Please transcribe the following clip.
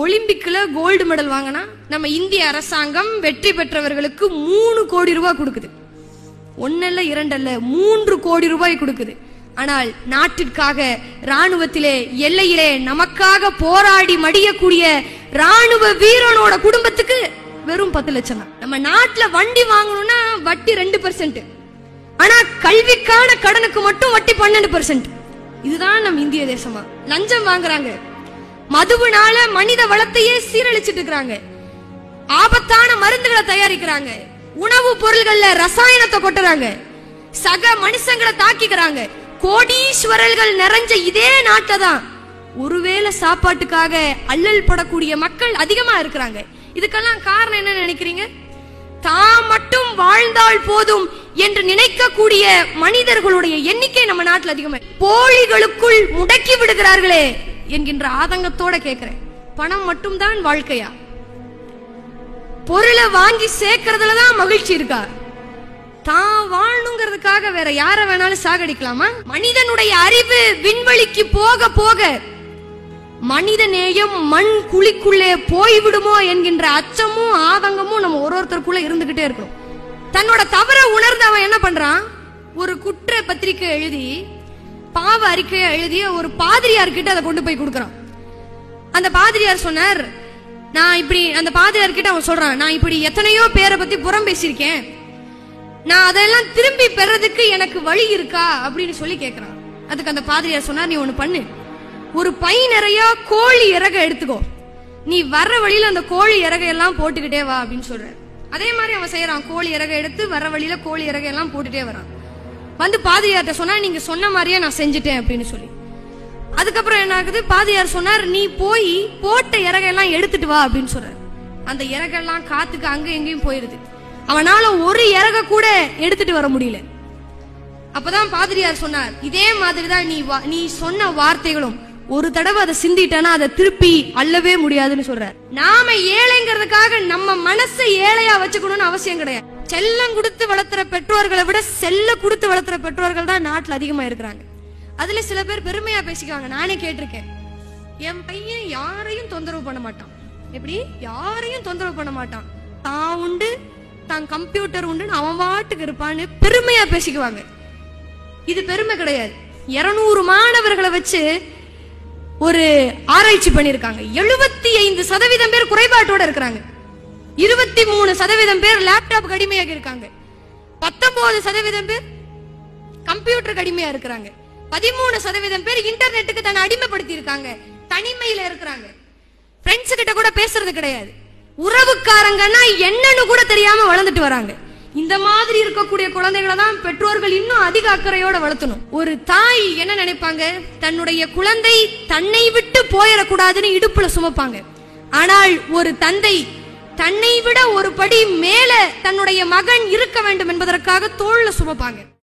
ஒலிம்பிக்ல gold medal வாங்கினா நம்ம இந்திய அரசாங்கம் வெற்றி பெற்றவர்களுக்கு மூணு கோடி ரூபாய் கொடுக்குது ஒன்னல்ல இரண்டல்ல மூன்று கோடி ரூபாய் கொடுக்குது ஆனால் நாட்டிற்காக ராணுவத்திலே எல்லையிலே நமக்காக போராடி மடியக்கூடிய ராணுவ வீரனோட குடும்பத்துக்கு வெறும் பத்து லட்சம் தான் நம்ம நாட்டுல வண்டி வாங்கணும்னா வட்டி ரெண்டு பெர்சென்ட் ஆனா கல்விக்கான கடனுக்கு மட்டும் வட்டி பன்னெண்டு பெர்சென்ட் இதுதான் நம்ம இந்திய தேசமா லஞ்சம் வாங்குறாங்க மதுவுனால மனித வளத்தையே சீரழிச்சிட்டு இருக்கிறாங்க ஆபத்தான மருந்துகளை தயாரிக்கிறாங்க உணவு பொருள்கள்ல ரசாயனத்தை கொட்டுறாங்க சக மனுஷங்களை தாக்கிக்கிறாங்க கோடீஸ்வரர்கள் நிறைஞ்ச இதே நாட்டில தான் ஒருவேளை சாப்பாட்டுக்காக அல்லல் படக்கூடிய மக்கள் அதிகமா இருக்கிறாங்க இதுக்கெல்லாம் காரணம் என்ன நினைக்கிறீங்க தான் மட்டும் வாழ்ந்தால் போதும் என்று நினைக்கக்கூடிய மனிதர்களுடைய எண்ணிக்கை நம்ம நாட்டில் அதிகமா போலிகளுக்குள் முடக்கி விடுகிறார்களே என்கின்ற ஆதங்கத்தோட கேட்கிறேன் பணம் மட்டும்தான் வாழ்க்கையா பொருளை வாங்கி சேர்க்கறதுல தான் மகிழ்ச்சி இருக்கா தான் வாழணுங்கிறதுக்காக வேற யார வேணாலும் சாகடிக்கலாமா மனிதனுடைய அறிவு விண்வெளிக்கு போக போக மனித நேயம் மண் குழிக்குள்ளே போய்விடுமோ என்கின்ற அச்சமும் ஆதங்கமும் நம்ம ஒரு ஒருத்தருக்குள்ள இருந்துகிட்டே இருக்கணும் தன்னோட தவற உணர்ந்து அவன் என்ன பண்றான் ஒரு குற்ற பத்திரிக்கை எழுதி பாவ அறிக்கையை எழுதி ஒரு பாதிரியார் கிட்ட அதை கொண்டு போய் கொடுக்கறான் அந்த பாதிரியார் சொன்னார் நான் இப்படி அந்த பாதிரியார் கிட்ட அவன் சொல்றான் நான் இப்படி எத்தனையோ பேரை பத்தி புறம் பேசியிருக்கேன் நான் அதெல்லாம் திரும்பி பெறதுக்கு எனக்கு வழி இருக்கா அப்படின்னு சொல்லி கேக்குறான் அதுக்கு அந்த பாதிரியார் சொன்னார் நீ ஒண்ணு பண்ணு ஒரு பை நிறைய கோழி இறக எடுத்துக்கோ நீ வர்ற வழியில அந்த கோழி இறகை எல்லாம் போட்டுக்கிட்டே வா அப்படின்னு சொல்றாரு அதே மாதிரி அவன் செய்யறான் கோழி இறகை எடுத்து வர்ற வழியில கோழி இறகை எல்லாம் போட்டுட்டே வரான் வந்து பாதிரியார்ட்ட சொன்னா நீங்க சொன்ன மாதிரியே நான் செஞ்சுட்டேன் அப்படின்னு சொல்லி அதுக்கப்புறம் என்ன ஆகுது பாதியார் சொன்னார் நீ போய் போட்ட இறகையெல்லாம் எடுத்துட்டு வா அப்படின்னு சொல்றாரு அந்த இறகெல்லாம் காத்துக்கு அங்க எங்கேயும் போயிருது அவனால ஒரு இறக கூட எடுத்துட்டு வர முடியல அப்பதான் பாதிரியார் சொன்னார் இதே மாதிரிதான் நீ வா- நீ சொன்ன வார்த்தைகளும் ஒரு தடவை அதை சிந்திட்டனா அதை திருப்பி அள்ளவே முடியாதுன்னு சொல்றார் நாம ஏழைங்கிறதுக்காக நம்ம மனசை ஏழையா வச்சுக்கணும்னு அவசியம் கிடையாது செல்லம் கொடுத்து வளர்த்துற பெற்றோர்களை விட செல்ல கொடுத்து வளர்த்துற பெற்றோர்கள் தான் நாட்டுல அதிகமா இருக்கிறாங்க அதுல சில பேர் பெருமையா பேசிக்குவாங்க நானே கேட்டிருக்கேன் என் பையன் யாரையும் தொந்தரவு பண்ண மாட்டான் எப்படி யாரையும் தொந்தரவு பண்ண மாட்டான் தான் உண்டு தான் கம்ப்யூட்டர் உண்டுன்னு அவன் பாட்டுக்கு இருப்பான்னு பெருமையா பேசிக்குவாங்க இது பெருமை கிடையாது இருநூறு மாணவர்களை வச்சு ஒரு ஆராய்ச்சி பண்ணிருக்காங்க எழுபத்தி ஐந்து சதவீதம் பேர் குறைபாட்டோட இருக்கிறாங்க இருபத்தி மூணு சதவீதம் பேர் லேப்டாப் அடிமையாக இருக்காங்க பத்தொன்பது சதவீதம் பேர் கம்ப்யூட்டருக்கு அடிமையா இருக்கிறாங்க பதிமூணு சதவீதம் பேர் இன்டர்நெட்டுக்கு தன்னை அடிமைப்படுத்தி இருக்காங்க தனிமையில இருக்கிறாங்க ஃப்ரெண்ட்ஸ் கிட்ட கூட பேசுறது கிடையாது உறவுக்காரங்கன்னா என்னன்னு கூட தெரியாம வளர்ந்துட்டு வராங்க இந்த மாதிரி இருக்கக்கூடிய குழந்தைகளை தான் பெற்றோர்கள் இன்னும் அதிக அக்கறையோட வளர்த்தணும் ஒரு தாய் என்ன நினைப்பாங்க தன்னுடைய குழந்தை தன்னை விட்டு போயிடக்கூடாதுன்னு இடுப்புல சுமப்பாங்க ஆனால் ஒரு தந்தை தன்னை விட ஒரு படி மேல தன்னுடைய மகன் இருக்க வேண்டும் என்பதற்காக தோல்ல சுமப்பாங்க